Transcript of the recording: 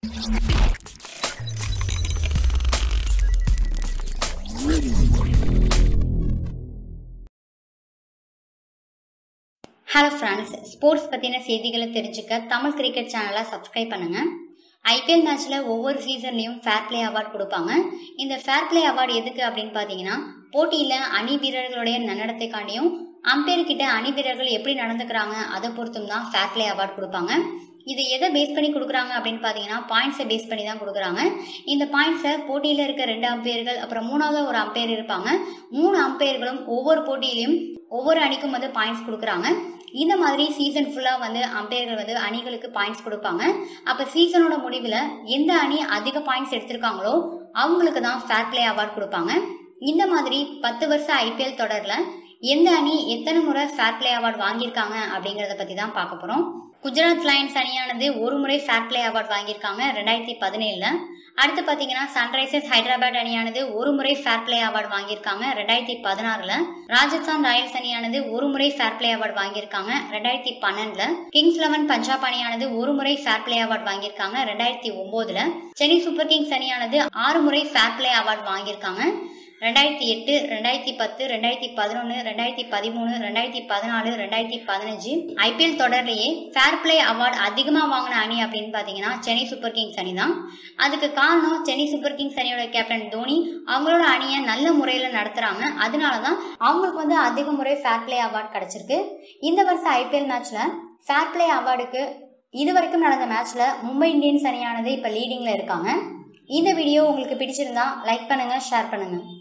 hello friends sports பற்றின செய்திகளை தெரிஞ்சுக்க தமிழ் கிரிக்கெட் சேனலை சப்ஸ்கிரைப் பண்ணுங்க ஐபிஎல் மேட்ச்சில் ஒவ்வொரு சீசன்லையும் ஃபேர் பிளே அவார்ட் கொடுப்பாங்க இந்த ஃபேர் பிளே அவார்டு எதுக்கு அப்படின்னு பார்த்தீங்கன்னா போட்டியில் அணி வீரர்களுடைய நன்னடத்தைக்காண்டியும் அம்பையர் கிட்ட அணி வீரர்கள் எப்படி நடந்துக்கிறாங்க அதை பொறுத்தும் தான் ஃபேர் பிளே அவார்ட் கொடுப்பாங்க இது எதை பேஸ் பண்ணி கொடுக்குறாங்க அப்படின்னு பார்த்தீங்கன்னா பாயிண்ட்ஸை பேஸ் பண்ணி தான் கொடுக்குறாங்க இந்த பாயிண்ட்ஸை போட்டியில் இருக்க ரெண்டு அம்பையர்கள் அப்புறம் மூணாவது ஒரு அம்பையர் இருப்பாங்க மூணு அம்பையர்களும் ஒவ்வொரு போட்டியிலையும் ஒவ்வொரு அணிக்கும் வந்து பாயிண்ட்ஸ் கொடுக்குறாங்க இந்த மாதிரி சீசன் ஃபுல்லாக வந்து அம்பையர்கள் வந்து அணிகளுக்கு பாயிண்ட்ஸ் கொடுப்பாங்க அப்போ சீசனோட முடிவில் எந்த அணி அதிக பாயிண்ட்ஸ் எடுத்திருக்காங்களோ அவங்களுக்கு தான் ஃபேர் பிளே அவார்ட் கொடுப்பாங்க இந்த மாதிரி பத்து வருஷம் ஐபிஎல் தொடரில் எந்த அணி எத்தனை முறை ஃபேர் பிளே அவார்ட் வாங்கியிருக்காங்க அப்படிங்கிறத பற்றி தான் பார்க்க போகிறோம் குஜராத் லைன்ஸ் அணியானது ஒரு முறை ஃபேர் பிளே அவார்ட் வாங்கியிருக்காங்க ரெண்டாயிரத்தி பதினேழில் அடுத்து பார்த்தீங்கன்னா சன்ரைசர்ஸ் ஹைதராபாத் அணியானது ஒரு முறை ஃபேர் பிளே அவார்டு வாங்கியிருக்காங்க ரெண்டாயிரத்தி பதினாறுல ராஜஸ்தான் ராயல்ஸ் அணியானது ஒரு முறை ஃபேர் பிளே அவார்டு வாங்கியிருக்காங்க ரெண்டாயிரத்தி பன்னெண்டுல கிங்ஸ் லெவன் பஞ்சாப் அணியானது ஒரு முறை ஃபேர் பிளே அவார்டு வாங்கியிருக்காங்க ரெண்டாயிரத்தி ஒன்பதுல சென்னை சூப்பர் கிங்ஸ் அணியானது ஆறு முறை ஃபேர் பிளே அவார்டு வாங்கியிருக்காங்க ரெண்டாயிரத்தி எட்டு ரெண்டாயிரத்தி பத்து ரெண்டாயிரத்தி பதினொன்று ரெண்டாயிரத்தி பதிமூணு ரெண்டாயிரத்தி பதினாலு ரெண்டாயிரத்தி பதினஞ்சு ஐபிஎல் தொடர்லேயே ஃபேர் பிளே அவார்டு அதிகமாக வாங்கின அணி அப்படின்னு பார்த்தீங்கன்னா சென்னை சூப்பர் கிங்ஸ் அணி தான் அதுக்கு காரணம் சென்னை சூப்பர் கிங்ஸ் அணியோட கேப்டன் தோனி அவங்களோட அணியை நல்ல முறையில் நடத்துகிறாங்க அதனால தான் அவங்களுக்கு வந்து அதிக முறை ஃபேர் பிளே அவார்டு கிடச்சிருக்கு இந்த வருஷம் ஐபிஎல் மேட்ச்சில் ஃபேர் பிளே அவார்டுக்கு இது வரைக்கும் நடந்த மேட்ச்சில் மும்பை இந்தியன்ஸ் அணியானது இப்போ லீடிங்கில் இருக்காங்க இந்த வீடியோ உங்களுக்கு பிடிச்சிருந்தா லைக் பண்ணுங்கள் ஷேர் பண்ணுங்கள்